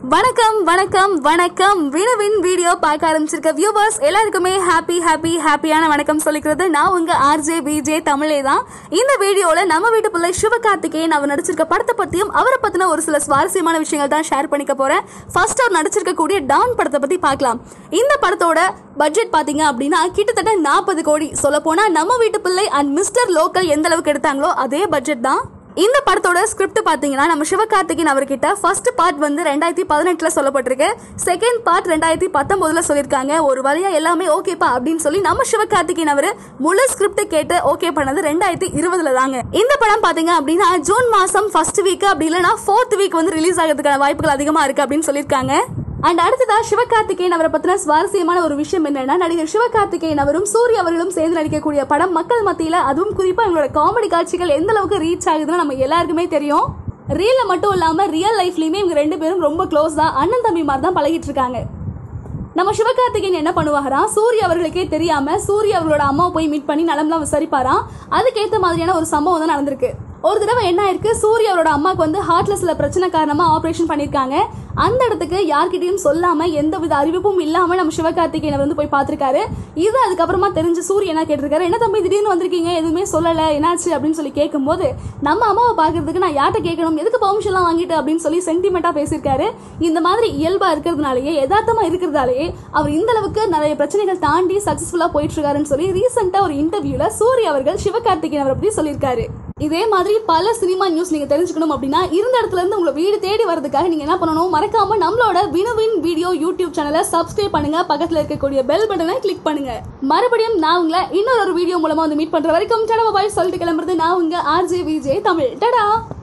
வணக்கம் வணக்கம் வணக்கம் வினவின் வீடியோ பார்க்க ஆரம்பிச்சிருக்க வியூவர்ஸ் எல்லாருக்குமே ஹாப்பி ஹாப்பி ஹாப்பியான வணக்கம் சொல்லிக்கிறது நான் உங்க ஆர்ஜே பிஜே தமிழே தான் இந்த வீடியோல நம்ம வீட்டு பிள்ளை சிவகார்த்திகேயன் அவர் நடிச்சிருக்க படத்தை பத்தியும் அவரை பத்தின ஒரு சில சுவாரஸ்யமான விஷயங்கள் தான் ஷேர் பண்ணிக்க போறேன் ஃபர்ஸ்ட் அவர் நடிச்சிருக்க கூடிய டான் படத்தை பத்தி பார்க்கலாம் இந்த படத்தோட பட்ஜெட் பாத்தீங்க அப்படின்னா கிட்டத்தட்ட நாற்பது கோடி சொல்ல போனா நம்ம வீட்டு பிள்ளை அண்ட் மிஸ்டர் லோக்கல் எந்த அளவுக்கு எடுத்தாங்களோ அதே பட்ஜெட் தான் இந்த படத்தோட ஸ்கிரிப்ட் பாத்தீங்கன்னா நம்ம சிவகார்த்திகேயன் அவர்கிட்ட ஃபர்ஸ்ட் பார்ட் வந்து ரெண்டாயிரத்தி பதினெட்டுல சொல்லப்பட்டிருக்கு செகண்ட் பார்ட் ரெண்டாயிரத்தி பத்தொன்பதுல சொல்லியிருக்காங்க ஒரு வழியா எல்லாமே ஓகேப்பா அப்படின்னு சொல்லி நம்ம சிவகார்த்திகேயன் அவர் முழு ஸ்கிரிப்ட் கேட்டு ஓகே பண்ணது ரெண்டாயிரத்தி இருபதுல தாங்க இந்த படம் பாத்தீங்க அப்படின்னா ஜூன் மாசம் ஃபர்ஸ்ட் வீக் அப்படி இல்லைன்னா ஃபோர்த் வீக் வந்து ரிலீஸ் ஆகிறதுக்கான வாய்ப்புகள் அதிகமா இருக்கு அப்படின்னு சொல்லியிருக்காங்க அண்ட் அடுத்ததா சிவகார்த்திகேயன் அவரை பத்தின சுவாரஸ்யமான ஒரு விஷயம் என்னன்னா நடிகர் சிவகார்த்திகேயன் அவரும் சூரிய அவர்களும் சேர்ந்து நடிக்கக்கூடிய படம் மக்கள் மத்தியில அதுவும் குறிப்பா எங்களோட காமெடி காட்சிகள் எந்த அளவுக்கு ரீச் ஆகுதுன்னு நம்ம எல்லாருக்குமே தெரியும் ரீல்ல மட்டும் இல்லாம ரியல் லைஃப்லயுமே இவங்க ரெண்டு பேரும் ரொம்ப க்ளோஸ் தான் அண்ணன் தம்பி மாதிரி தான் பழகிட்டு இருக்காங்க நம்ம சிவகார்த்திகேயன் என்ன பண்ணுவாராம் சூரிய அவர்களுக்கே தெரியாம சூரிய அவர்களோட அம்மாவை போய் மீட் பண்ணி நலம்லாம் விசாரிப்பாராம் அதுக்கேற்ற மாதிரியான ஒரு சம்பவம் தான் நடந்திருக்கு ஒரு தடவை என்ன ஆயிருக்கு சூரிய அவரோட அம்மாவுக்கு வந்து ஹார்ட்ல சில பிரச்சனை காரணமா ஆபரேஷன் பண்ணிருக்காங்க அந்த இடத்துக்கு யார்கிட்டயும் சொல்லாம எந்த வித அறிவிப்பும் இல்லாம நம்ம சிவகார்த்திகேயன் அவர் வந்து போய் பார்த்திருக்காரு இது அதுக்கப்புறமா தெரிஞ்சு சூரிய என்ன கேட்டிருக்காரு என்ன தம்பி திடீர்னு வந்திருக்கீங்க எதுவுமே சொல்லல என்னாச்சு அப்படின்னு சொல்லி கேட்கும்போது நம்ம அம்மாவை பாக்குறதுக்கு நான் யார்கிட்ட கேட்கணும் எதுக்கு பர்மிஷன்லாம் வாங்கிட்டு அப்படின்னு சொல்லி சென்டிமெண்டா பேசியிருக்காரு இந்த மாதிரி இயல்பா இருக்கிறதுனாலயே யதார்த்தமா இருக்கிறதாலேயே அவர் இந்த அளவுக்கு நிறைய பிரச்சனைகள் தாண்டி சக்சஸ்ஃபுல்லா போயிட்டு இருக்காருன்னு சொல்லி ரீசெண்டா ஒரு இன்டர்வியூல சூரிய அவர்கள் சிவகார்த்திகேயன் அவர் பத்தி சொல்லியிருக்காரு இதே மாதிரி பல சினிமா நியூஸ் நீங்க தெரிஞ்சுக்கணும் அப்படின்னா இருந்த இடத்துல இருந்து உங்களை வீடு தேடி வரதுக்காக நீங்க என்ன பண்ணணும் மறக்காம நம்மளோட வினுவின் வீடியோ யூடியூப் சேனலை சப்ஸ்கிரைப் பண்ணுங்க பக்கத்துல இருக்கக்கூடிய பெல் பட்டனை கிளிக் பண்ணுங்க மறுபடியும் நான் உங்களை இன்னொரு ஒரு வீடியோ மூலமா வந்து மீட் பண்ற வரைக்கும் டடா பாய் சொல்லிட்டு கிளம்புறது நான் உங்க ஆர்ஜே விஜே தமிழ் டடா